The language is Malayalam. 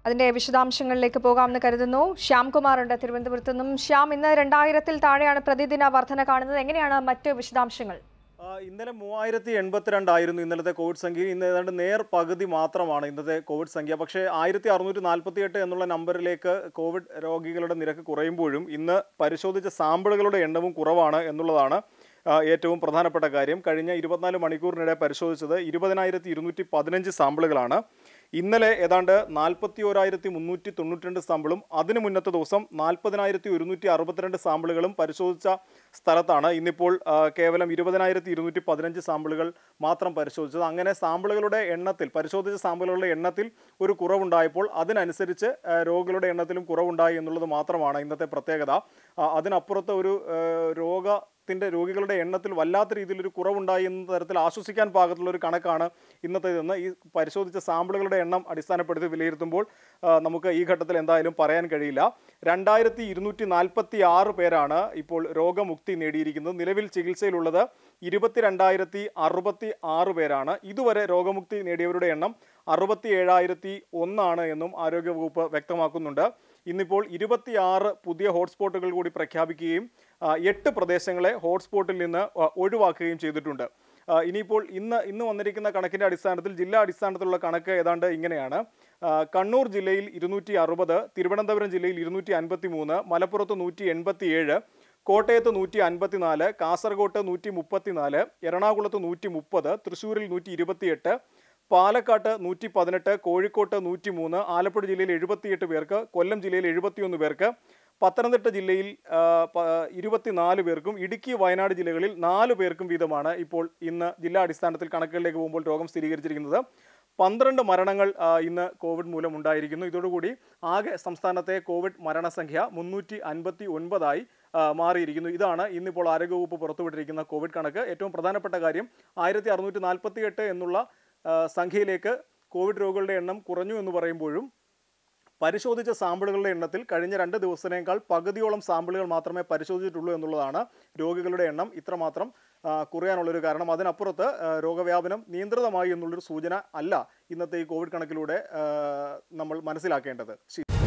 അതിന്റെ വിശദാംശങ്ങളിലേക്ക് പോകാമെന്ന് കരുതുന്നു ശ്യാംകുമാർ ഉണ്ട് തിരുവനന്തപുരത്ത് നിന്നും ശ്യാം ഇന്ന് രണ്ടായിരത്തിൽ താഴെയാണ് പ്രതിദിന വർധന കാണുന്നത് എങ്ങനെയാണ് മറ്റ് വിശദാംശങ്ങൾ ആ, ഇന്നലെ മൂവായിരത്തി എൺപത്തിരണ്ടായിരുന്നു ഇന്നലത്തെ കോവിഡ് സംഖ്യ ഇന്ന് ഏതാണ്ട് നേർ പകുതി മാത്രമാണ് ഇന്നത്തെ കോവിഡ് സംഖ്യ പക്ഷേ ആയിരത്തി അറുന്നൂറ്റി നാൽപ്പത്തി എട്ട് എന്നുള്ള നമ്പറിലേക്ക് കോവിഡ് രോഗികളുടെ നിരക്ക് കുറയുമ്പോഴും ഇന്ന് പരിശോധിച്ച സാമ്പിളുകളുടെ എണ്ണവും കുറവാണ് എന്നുള്ളതാണ് ആ, ഏറ്റവും പ്രധാനപ്പെട്ട കാര്യം കഴിഞ്ഞ ഇരുപത്തിനാല് മണിക്കൂറിനിടെ പരിശോധിച്ചത് ഇരുപതിനായിരത്തി ഇരുന്നൂറ്റി പതിനഞ്ച് സാമ്പിളുകളാണ് ഇന്നലെ ഏതാണ്ട് നാൽപ്പത്തി ഓരായിരത്തി മുന്നൂറ്റി തൊണ്ണൂറ്റിരണ്ട് സാമ്പിളും അതിന് മുന്നത്തെ ദിവസം നാൽപ്പതിനായിരത്തി ഒരുന്നൂറ്റി അറുപത്തിരണ്ട് സാമ്പിളുകളും പരിശോധിച്ച സ്ഥലത്താണ് ഇന്നിപ്പോൾ ആ, കേവലം ഇരുപതിനായിരത്തി ഇരുന്നൂറ്റി പതിനഞ്ച് സാമ്പിളുകൾ മാത്രം പരിശോധിച്ചത് അങ്ങനെ സാമ്പിളുകളുടെ എണ്ണത്തിൽ പരിശോധിച്ച സാമ്പിളുകളുടെ എണ്ണത്തിൽ ഒരു കുറവുണ്ടായപ്പോൾ അതിനനുസരിച്ച് ആ, രോഗികളുടെ എണ്ണത്തിലും കുറവുണ്ടായി എന്നുള്ളത് മാത്രമാണ് ഇന്നത്തെ പ്രത്യേകത ആ, അതിനപ്പുറത്ത് ഒരു ആ, രോഗ ത്തിന്റെ രോഗികളുടെ എണ്ണത്തിൽ വല്ലാത്ത രീതിയിലൊരു കുറവുണ്ടായി എന്ന തരത്തിൽ ആശ്വസിക്കാൻ പാകത്തുള്ള ഒരു കണക്കാണ് ഇന്നത്തേതെന്ന് ഈ പരിശോധിച്ച സാമ്പിളുകളുടെ എണ്ണം അടിസ്ഥാനപ്പെടുത്തി വിലയിരുത്തുമ്പോൾ ആ, നമുക്ക് ഈ ഘട്ടത്തിൽ എന്തായാലും പറയാൻ കഴിയില്ല രണ്ടായിരത്തി ഇരുന്നൂറ്റി നാൽപ്പത്തി ആറ് പേരാണ് ഇപ്പോൾ രോഗമുക്തി നേടിയിരിക്കുന്നത് നിലവിൽ ചികിത്സയിലുള്ളത് ഇരുപത്തിരണ്ടായിരത്തി അറുപത്തി ആറ് പേരാണ് ഇതുവരെ രോഗമുക്തി നേടിയവരുടെ എണ്ണം അറുപത്തി ഏഴായിരത്തി ഒന്നാണ് എന്നും ആരോഗ്യവകുപ്പ് വ്യക്തമാക്കുന്നുണ്ട് ഇന്നിപ്പോൾ ഇരുപത്തിയാറ് പുതിയ ഹോട്ട്സ്പോട്ടുകൾ കൂടി പ്രഖ്യാപിക്കുകയും ആ, എട്ട് പ്രദേശങ്ങളെ ഹോട്ട്സ്പോട്ടിൽ നിന്ന് ആ, ഒഴിവാക്കുകയും ചെയ്തിട്ടുണ്ട് ആ, ഇനിയിപ്പോൾ ഇന്ന് ഇന്ന് വന്നിരിക്കുന്ന കണക്കിൻ്റെ അടിസ്ഥാനത്തിൽ ജില്ലാ അടിസ്ഥാനത്തിലുള്ള കണക്ക് ഏതാണ്ട് ഇങ്ങനെയാണ് ആ, കണ്ണൂർ ജില്ലയിൽ ഇരുന്നൂറ്റി അറുപത് തിരുവനന്തപുരം ജില്ലയിൽ ഇരുന്നൂറ്റി അൻപത്തി മൂന്ന് മലപ്പുറത്ത് നൂറ്റി എൺപത്തി ഏഴ് കോട്ടയത്ത് നൂറ്റി അൻപത്തിനാല് കാസർഗോട്ട് നൂറ്റി മുപ്പത്തിനാല് എറണാകുളത്ത് നൂറ്റി മുപ്പത് തൃശ്ശൂരിൽ നൂറ്റി ഇരുപത്തിയെട്ട് പാലക്കാട്ട് നൂറ്റി പതിനെട്ട് കോഴിക്കോട്ട് നൂറ്റി മൂന്ന് ആലപ്പുഴ ജില്ലയിൽ എഴുപത്തിയെട്ട് പേർക്ക് കൊല്ലം ജില്ലയിൽ എഴുപത്തിയൊന്ന് പേർക്ക് പത്തനംതിട്ട ജില്ലയിൽ ആ, പ- ഇരുപത്തിനാല് പേർക്കും ഇടുക്കി വയനാട് ജില്ലകളിൽ നാല് പേർക്കും വീതമാണ് ഇപ്പോൾ ഇന്ന് ജില്ലാ അടിസ്ഥാനത്തിൽ കണക്കുകളിലേക്ക് പോകുമ്പോൾ രോഗം സ്ഥിരീകരിച്ചിരിക്കുന്നത് പന്ത്രണ്ട് മരണങ്ങൾ ആ, ഇന്ന് കോവിഡ് മൂലം ഉണ്ടായിരിക്കുന്നു ഇതോടുകൂടി ആകെ സംസ്ഥാനത്തെ കോവിഡ് മരണസംഖ്യ മുന്നൂറ്റി അൻപത്തി ഒൻപതായി ആ, മാറിയിരിക്കുന്നു ഇതാണ് ഇന്നിപ്പോൾ ആരോഗ്യവകുപ്പ് പുറത്തുവിട്ടിരിക്കുന്ന കോവിഡ് കണക്ക് ഏറ്റവും പ്രധാനപ്പെട്ട കാര്യം ആയിരത്തി അറുന്നൂറ്റി നാൽപ്പത്തി എട്ട് എന്നുള്ള ആ, സംഖ്യയിലേക്ക് കോവിഡ് രോഗികളുടെ എണ്ണം കുറഞ്ഞു എന്ന് പറയുമ്പോഴും പരിശോധിച്ച സാമ്പിളുകളുടെ എണ്ണത്തിൽ കഴിഞ്ഞ രണ്ട് ദിവസത്തിനേക്കാൾ പകുതിയോളം സാമ്പിളുകൾ മാത്രമേ പരിശോധിച്ചിട്ടുള്ളൂ എന്നുള്ളതാണ് രോഗികളുടെ എണ്ണം ഇത്രമാത്രം ആ, കുറയാനുള്ളൊരു കാരണം അതിനപ്പുറത്ത് ആ, രോഗവ്യാപനം നിയന്ത്രിതമായി എന്നുള്ളൊരു സൂചന അല്ല ഇന്നത്തെ ഈ കോവിഡ് കണക്കിലൂടെ ആ, നമ്മൾ മനസ്സിലാക്കേണ്ടത് ശരി